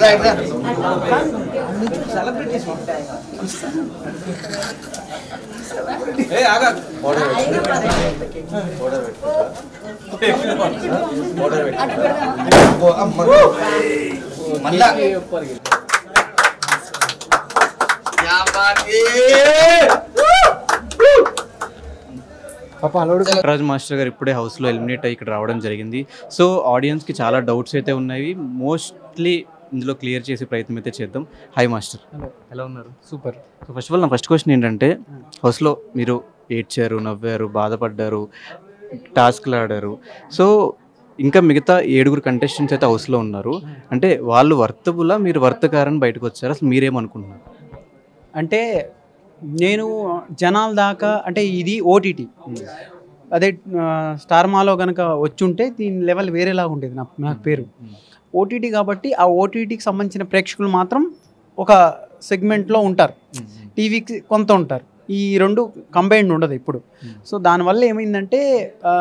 మళ్ళా రాజ్ మాస్టర్ గారు ఇప్పుడే హౌస్లో ఎలిమినేట్ అయ్యి ఇక్కడ రావడం జరిగింది సో ఆడియన్స్కి చాలా డౌట్స్ అయితే ఉన్నాయి మోస్ట్లీ ఇందులో క్లియర్ చేసే ప్రయత్నం అయితే చేద్దాం హాయ్ మాస్టర్ ఎలా ఉన్నారు super so first of all నా ఫస్ట్ క్వశ్చన్ ఏంటంటే హౌస్లో మీరు ఏడ్చారు నవ్వారు బాధపడ్డారు టాస్క్లు ఆడారు సో ఇంకా మిగతా ఏడుగురు కంటెస్టెంట్స్ అయితే హౌస్లో ఉన్నారు అంటే వాళ్ళు వర్తబులా మీరు వర్తకారని బయటకు వచ్చారు అసలు మీరేమనుకుంటున్నారు అంటే నేను జనాల దాకా అంటే ఇది ఓటీటీ అదే ఆ, స్టార్ మాలో కనుక వచ్చుంటే దీని లెవెల్ వేరేలాగా ఉండేది నా నాకు పేరు ఓటీటీ కాబట్టి ఆ ఓటీటీకి సంబంధించిన ప్రేక్షకులు మాత్రం ఒక సెగ్మెంట్లో ఉంటారు టీవీకి కొంత ఉంటారు ఈ రెండు కంబైన్డ్ ఉండదు ఇప్పుడు సో దానివల్ల ఏమైందంటే ఆ,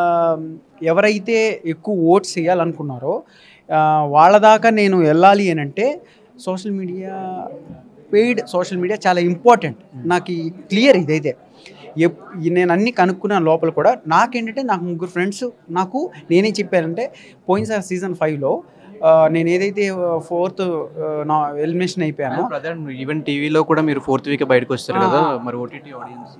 ఎవరైతే ఎక్కువ ఓట్స్ వేయాలనుకున్నారో ఆ, వాళ్ళ దాకా నేను వెళ్ళాలి అని అంటే social media paid social media చాలా ఇంపార్టెంట్ నాకు ఈ క్లియర్ ఇదైతే ఎప్ నేను అన్ని కనుక్కున్నాను లోపల కూడా నాకేంటంటే నాకు ముగ్గురు ఫ్రెండ్స్ నాకు నేనే చెప్పానంటే పోయినసారి సీజన్ ఫైవ్లో నేను ఏదైతే ఫోర్త్ నా ఎలిమినేషన్ అయిపోయానో ఈవెన్ టీవీలో కూడా మీరు ఫోర్త్ వీక్ బయటకు వచ్చారు కదా మరి ఓటీటీ ఆడియన్స్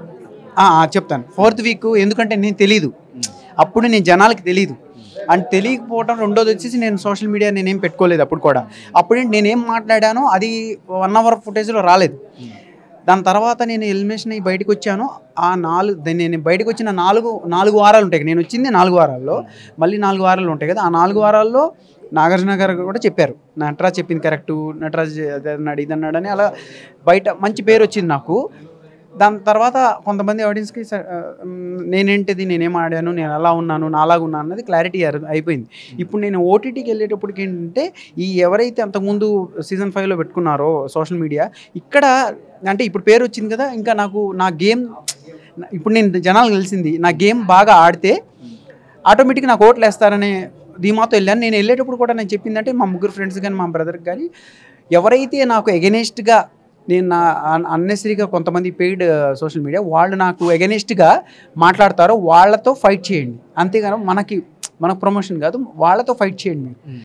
ఆ, ఆ, చెప్తాను ఫోర్త్ వీక్ ఎందుకంటే నేను తెలీదు అప్పుడు నేను జనాలకి తెలీదు అండ్ తెలియకపోవడం రెండోది వచ్చేసి నేను సోషల్ మీడియా నేనేం పెట్టుకోలేదు అప్పుడు కూడా అప్పుడు నేనేం మాట్లాడానో అది వన్ అవర్ ఫుటేజ్లో రాలేదు దాని తర్వాత నేను ఎలిమినేషన్ అయ్యి బయటకు వచ్చాను ఆ నాలుగు ద- నేను బయటకు వచ్చిన నాలుగు నాలుగు వారాలు ఉంటాయి నేను వచ్చింది నాలుగు వారాల్లో మళ్ళీ నాలుగు వారాలు ఉంటాయి కదా ఆ నాలుగు వారాల్లో నాగార్జున గారు కూడా చెప్పారు నటరాజ్ చెప్పింది కరెక్టు నటరాజ్ అది అన్నాడు ఇది అన్నాడు అని అలా బయట మంచి పేరు వచ్చింది నాకు దాని తర్వాత కొంతమంది ఆడియన్స్కి స- ఆ, మ్, నేనేంటిది నేనేం ఆడాను నేను అలా ఉన్నాను నాలాగా ఉన్నాను అన్నది క్లారిటీ అయిపోయింది ఇప్పుడు నేను ఓటీటీకి వెళ్ళేటప్పటికి ఏంటంటే ఈ ఎవరైతే అంతకుముందు సీజన్ ఫైవ్లో పెట్టుకున్నారో సోషల్ మీడియా ఇక్కడ అంటే ఇప్పుడు పేరు వచ్చింది కదా ఇంకా నాకు నా గేమ్ ఇప్పుడు నేను జనాలకు తెలిసింది నా గేమ్ బాగా ఆడితే ఆటోమేటిక్గా నాకు ఓట్లు వేస్తారనే ధీమాతో వెళ్ళాను నేను వెళ్ళేటప్పుడు కూడా నేను చెప్పిందంటే మా ముగ్గురు ఫ్రెండ్స్ కానీ మా బ్రదర్కి కానీ ఎవరైతే నాకు ఎగెనెస్ట్గా నేను నా అన్నెసరీగా కొంతమంది పెయిడ్ సోషల్ మీడియా వాళ్ళు నాకు ఎగెనెస్ట్గా మాట్లాడతారో వాళ్ళతో ఫైట్ చేయండి అంతేగాని మనకి మనకు ప్రమోషన్ కాదు వాళ్ళతో ఫైట్ చేయండి మీరు